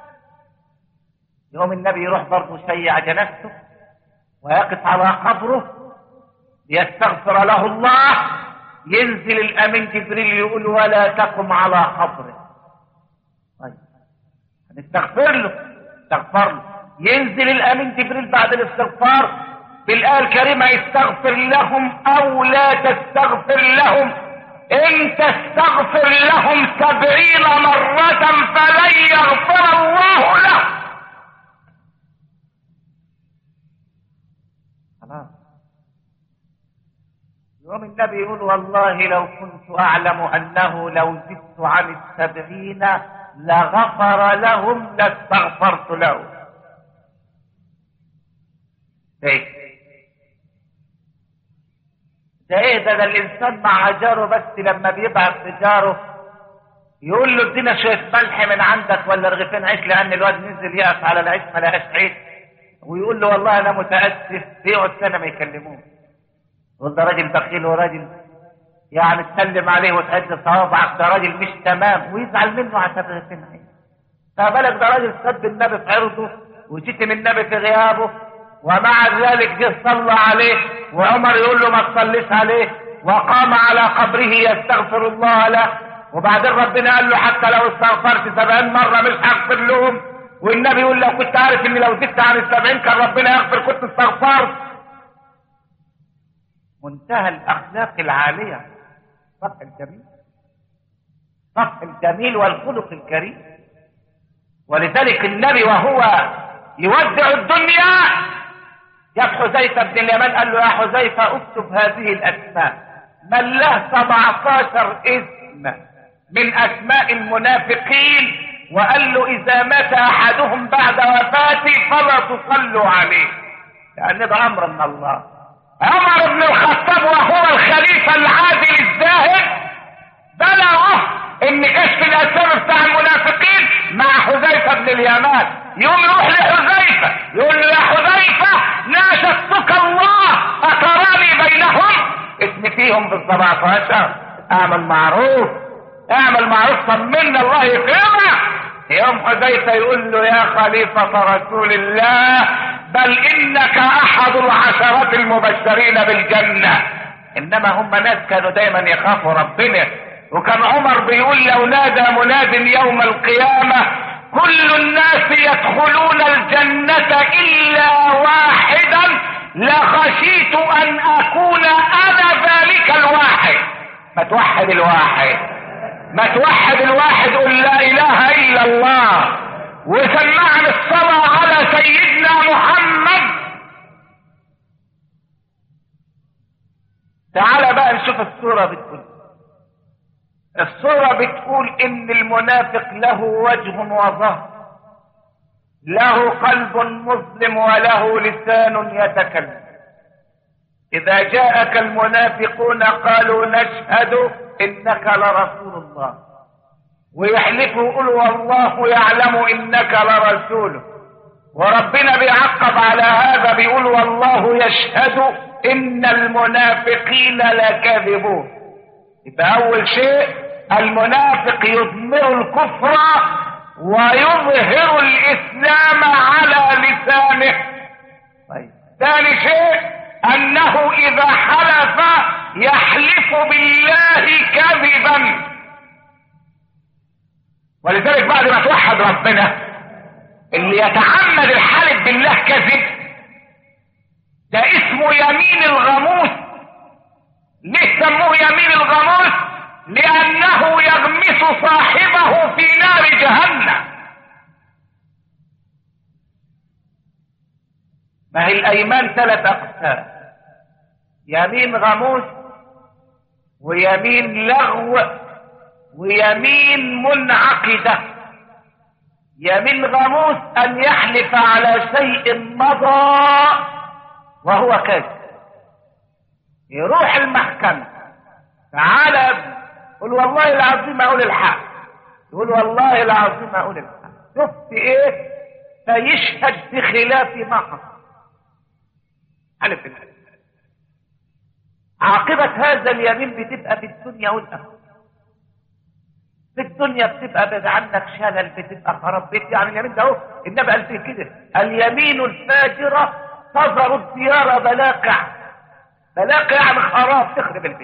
يوم النبي يروح برضه يشيع جنازته ويقف على قبره ليستغفر له الله ينزل الامين جبريل يقول ولا تقم على قبره طيب هنستغفر له استغفر له ينزل الامين جبريل بعد الاستغفار بالايه الكريمه استغفر لهم او لا تستغفر لهم ان تستغفر لهم سبعين مرة فلن يغفر الله لهم خلاص يوم النبي يقول والله لو كنت اعلم انه لو زدت عن السبعين لغفر لهم لاستغفرت لهم ايه ده ايه ده ده الانسان مع جاره بس لما بيبعت لجاره يقول له ادينا شويه ملح من عندك ولا رغيفين عيش لان الواد نزل يقف على العيش ما لقاش عيش ويقول له والله انا متاسف يقعد سنه ما يكلموه يقول ده راجل بخيل وراجل يعني تسلم عليه وتعد صوابعك ده راجل مش تمام ويزعل منه عشان رغيفين عيش فبالك ده راجل سب النبي في عرضه وشتم النبي في غيابه ومع ذلك جه صلى عليه وعمر يقول له ما تصليش عليه وقام على قبره يستغفر الله له وبعدين ربنا قال له حتى لو استغفرت سبعين مرة مش هغفر لهم والنبي يقول لو كنت عارف ان لو زدت عن السبعين كان ربنا يغفر كنت استغفرت منتهى الاخلاق العالية صف الجميل صف الجميل والخلق الكريم ولذلك النبي وهو يودع الدنيا جاب حذيفة بن اليمان قال له يا حذيفة اكتب هذه الاسماء من له 17 اسم من اسماء المنافقين وقال له اذا مات احدهم بعد وفاتي فلا تصلوا عليه لان ده امر من الله عمر بن الخطاب وهو الخليفة العادل الزاهد بلغه ان كشف الاسباب بتاع المنافقين مع حذيفة بن اليمان يوم يروح لحذيفة يقول له يا حذيفة ناشدتك الله اتراني بينهم اسم فيهم بالسبعتاشر اعمل معروف اعمل معروف طمنا الله يكرمك يوم حذيفة يقول له يا خليفة رسول الله بل انك احد العشرات المبشرين بالجنة انما هم ناس كانوا دايما يخافوا ربنا وكان عمر بيقول لو نادى مناد يوم القيامة كل الناس يدخلون الجنة الا واحدا لخشيت ان اكون انا ذلك الواحد ما توحد الواحد ما توحد الواحد قل لا اله الا الله وسمعنا الصلاة على سيدنا محمد تعال بقى نشوف الصورة بتقول الصورة بتقول ان المنافق له وجه وظهر له قلب مظلم وله لسان يتكلم اذا جاءك المنافقون قالوا نشهد انك لرسول الله ويحلفوا يقولوا والله يعلم انك لرسوله وربنا بيعقب على هذا بيقول والله يشهد ان المنافقين لكاذبون يبقى اول شيء المنافق يضمر الكفر ويظهر الاسلام على لسانه طيب ثاني شيء انه اذا حلف يحلف بالله كذبا ولذلك بعد ما توحد ربنا اللي يتعمد الحلف بالله كذب ده اسمه يمين الغموس ليه سموه يمين الغموس لانه يغمس صاحبه في نار جهنم ما هي الايمان ثلاث اقسام يمين غموس ويمين لغو ويمين منعقدة يمين غموس ان يحلف على شيء مضى وهو كذب يروح المحكمة تعالى يقول والله العظيم اقول الحق يقول والله العظيم اقول الحق شفت ايه فيشهد بخلاف ما حصل حلف الحلف عاقبة هذا اليمين بتبقى في الدنيا والآخرة في الدنيا بتبقى بعد عنك شلل بتبقى خراب بيت يعني اليمين ده اهو النبي قال فيه كده اليمين الفاجرة تظهر الديار بلاقع بلاقع يعني خراب تخرب البيت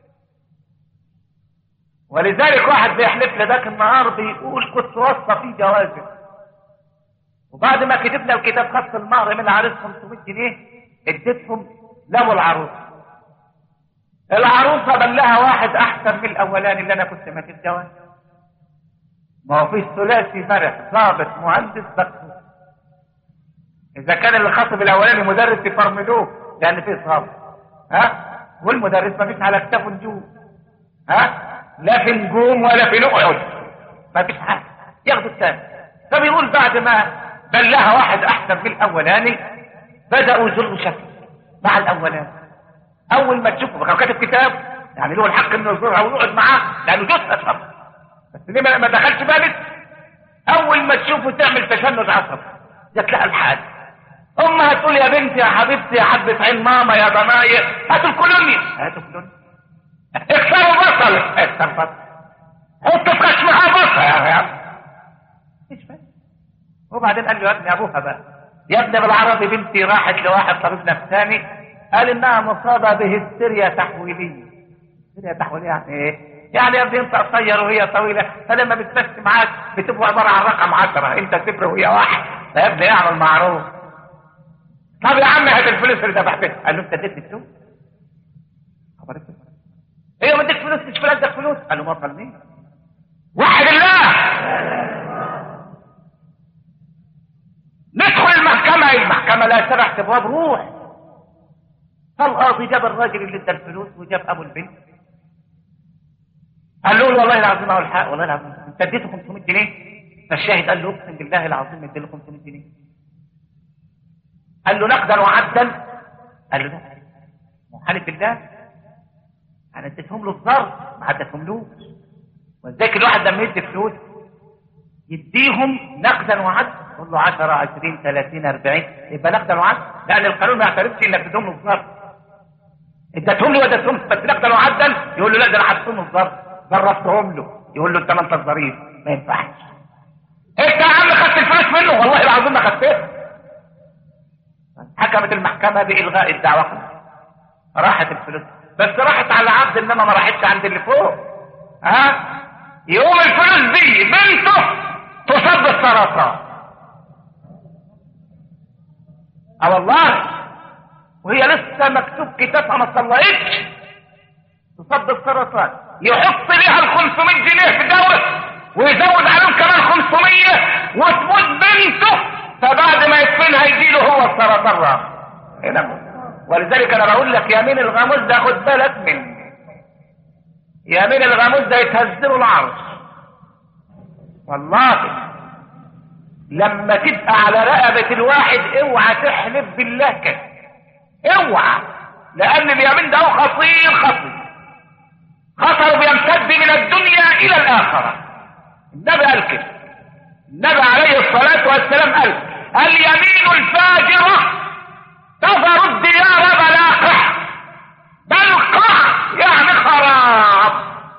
ولذلك واحد بيحلف لي ذاك النهار بيقول كنت وصى في جوازه وبعد ما كتبنا الكتاب خدت المهر من العريس 500 جنيه اديتهم لابو العروس العروسه بل لها واحد احسن من الاولاني اللي انا كنت ماسك جواز ما هو فيش ثلاثي فرق ضابط مهندس دكتور اذا كان اللي خاطب الاولاني مدرس يفرمدوه لان فيه صابر ها والمدرس ما فيش على كتافه نجوم ها لا في نجوم ولا في نقعد ما فيش حاجه ياخدوا الثاني فبيقول بعد ما بلها واحد احسن من الاولاني بداوا يزلوا شكل مع الاولاني اول ما تشوفه لو كاتب كتاب يعني له الحق انه يزورها ويقعد معاه لانه جزء اشرف بس ليه ما ما دخلش بالك اول ما تشوفه تعمل تشنج عصب جات لها الحال امها تقول يا بنتي يا حبيبتي يا حبة عين ماما يا ضنايا هاتوا الكولوني هاتوا الكولوني اكسروا بصل اكسر بصل حطوا في خشمها بصل يا يا مش فاهم وبعدين قال له يا ابني ابوها بقى يا ابني بالعربي بنتي راحت لواحد طبيب نفساني قال انها مصابه بهستيريا تحويليه هستيريا تحويليه يعني ايه؟ يعني يا ابني انت قصير وهي طويله فلما بتمشي معاك بتبقى عباره عن رقم عشرة انت صفر وهي واحد يا ابني اعمل معروف طب يا عم هات الفلوس اللي دفعتها قال له انت اديتني فلوس خبرت ايه ما اديك فلوس مش فلوس فلوس قال له ما طالبين وحد الله ندخل المحكمة المحكمة لا سبع ابواب روح فالقاضي جاب الراجل اللي ادى الفلوس وجاب ابو البنت قال له والله العظيم اهو الحق والله العظيم انت اديته 500 جنيه فالشاهد قال له اقسم بالله العظيم اديله 500 جنيه قال له نقدا وعدا قال له لا محالف بالله انا اديتهم له الظرف ما اديتهم له وازاي الواحد لما يدي فلوس يديهم نقدا وعدا يقول له 10 20 30 40 يبقى نقدا وعدا لان القانون ما يعترفش انك تديهم له الظرف اديتهم له واديتهم بس نقدا وعدا يقول له لا ده انا حطيتهم الظرف ظرفتهم له يقول له انت ما انت الظريف ما ينفعش انت يا عم خدت الفلوس منه والله العظيم ما خدتها حكمت المحكمه بالغاء الدعوه راحت الفلوس بس راحت على عبد انما ما راحتش عند اللي فوق ها يقوم الفلوس دي بنته تصاب بالسرطان اه والله وهي لسه مكتوب كتابها ما صليتش تصاب بالسرطان يحط ليها ال 500 جنيه في دواء ويزود عليهم كمان 500 وتموت بنته فبعد ما يدفنها يجي له هو السرطان راح هنا ولذلك انا بقول لك يمين الغاموس ده خد بالك منه يمين الغاموس ده يتهزله العرش والله لما تبقى على رقبة الواحد اوعى تحلف بالله كده اوعى لان اليمين ده هو خطير خطير خطر بيمتد من الدنيا الى الاخرة النبي قال كده النبي عليه الصلاة والسلام قال اليمين الفاجرة تظهر الديار بلاقع بلقع يعني خراب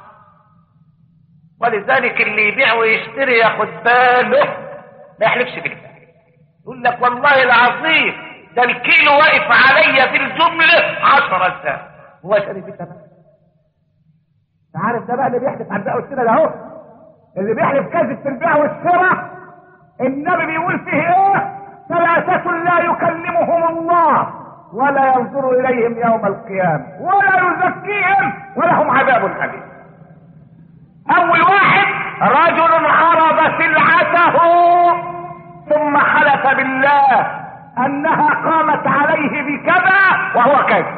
ولذلك اللي يبيع ويشتري ياخد باله ما يحلفش بالله يقول لك والله العظيم ده الكيلو واقف عليا في الجملة عشرة ساعة هو شاري في ثمن انت عارف ده بقى اللي بيحلف على البيع والشراء ده اهو اللي بيحلف كذب في البيع والشراء النبي بيقول فيه ايه ثلاثة لا يكلمهم الله ولا ينظر اليهم يوم القيامة ولا يزكيهم ولهم عذاب أليم اول واحد رجل عرض سلعته ثم حلف بالله انها قامت عليه بكذا وهو كذب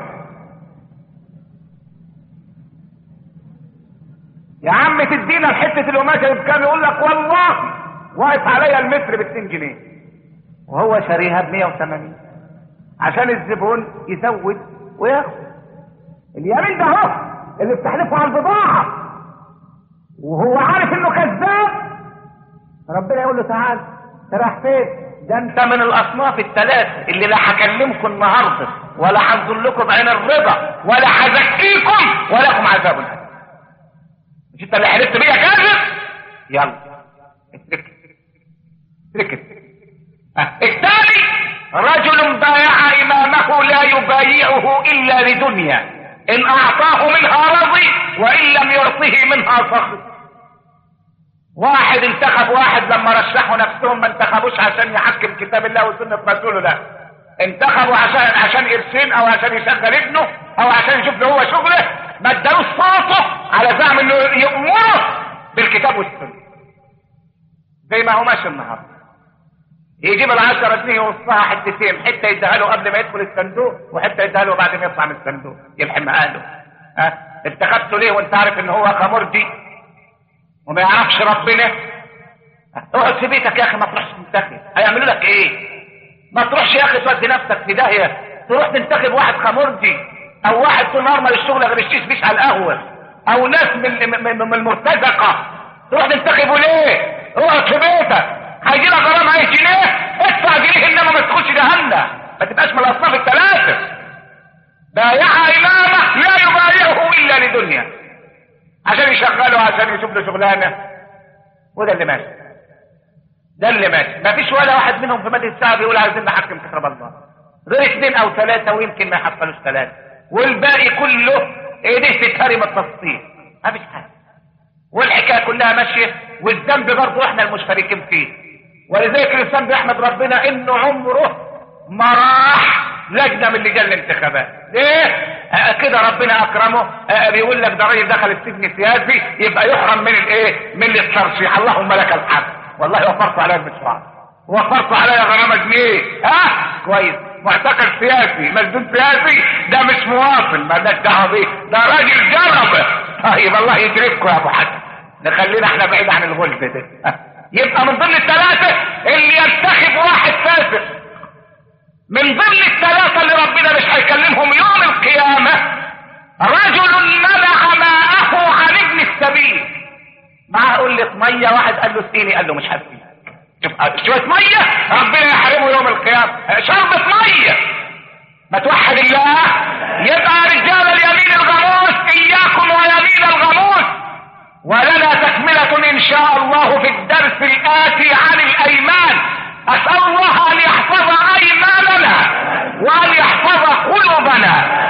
يا عم تدينا الحته القماشه بكام يقول لك والله واقف عليا المتر ب 2 جنيه وهو شاريها ب 180 عشان الزبون يزود وياخد اليمين ده اهو اللي بتحلفه على البضاعه وهو عارف انه كذاب ربنا يقول له تعال انت رايح فين ده انت من الاصناف الثلاثه اللي لا هكلمكم النهارده ولا هنزل لكم عين الرضا ولا هزكيكم ولكم عذاب أليم مش انت اللي حلفت بيا كاذب يلا اتركت اتركت الثاني رجل بايع امامه لا يبايعه الا لدنيا ان اعطاه منها رضي وان لم يعطه منها سخط واحد انتخب واحد لما رشحوا نفسهم ما انتخبوش عشان يحكم كتاب الله وسنة رسوله لا انتخبوا عشان عشان قرشين او عشان يشغل ابنه او عشان يشوف له هو شغله ما ادالوش صوته على زعم انه يأمره بالكتاب والسنة زي ما هو ماشي النهارده يجيب العشرة جنيه يوصها حتتين حتة يديها له قبل ما يدخل الصندوق وحتة يديها له بعد ما يطلع من الصندوق يلحمها له ها انتخبته ليه وانت عارف ان هو خمرجي وما يعرفش ربنا اقعد في بيتك يا اخي ما تروحش تنتخب هيعملوا لك ايه ما تروحش يا اخي تودي نفسك في داهيه تروح تنتخب واحد خمرجي او واحد طول النهار ما الشغل غير الشيش بيش على القهوه او ناس من من, من المرتزقه تروح تنتخبه ليه اقعد في بيتك هيجي لك غرام 100 جنيه ادفع جنيه انما ما تدخلش جهنم ما تبقاش من الاصناف الثلاثه بايع امامه لا يبايعه الا لدنيا عشان يشغله عشان يشوف له شغلانه وده اللي ماشي ده اللي ماشي ما فيش ولا واحد منهم في مجلس الشعب يقول عايزين نحكم كتاب الله غير اثنين او ثلاثه ويمكن ما يحصلوش ثلاثه والباقي كله ايديه تتهرم التصفيق ما فيش حاجه والحكايه كلها ماشيه والذنب برضه احنا المشتركين فيه ولذلك الانسان بيحمد ربنا انه عمره ما راح لجنه من لجان الانتخابات ليه آه كده ربنا اكرمه آه بيقول لك ده راجل دخل السجن سياسي يبقى يحرم من الايه من الترشيح اللهم لك الحمد والله وفرت عليا المشوار وفرت عليا غرامه جنيه ها كويس معتقل سياسي مسجون سياسي ده مش مواطن مالناش دعوه بيه ده راجل جرب طيب الله يدرككم يا ابو حسن نخلينا احنا بعيد عن الغلب ده يبقى من ضمن الثلاثه اللي ينتخب واحد فاسق من ضمن الثلاثة اللي ربنا مش هيكلمهم يوم القيامة رجل منع ماءه عن ابن السبيل معاه قلة مية واحد قال له اسقيني قال له مش هسقيك شوف شوية مية ربنا يحرمه يوم القيامة شربة مية ما توحد الله يبقى رجال اليمين الغموس اياكم ويمين الغموس ولنا تكملة ان شاء الله في الدرس الاتي عن الايمان اسأل الله ان يحفظ ايماننا وان يحفظ قلوبنا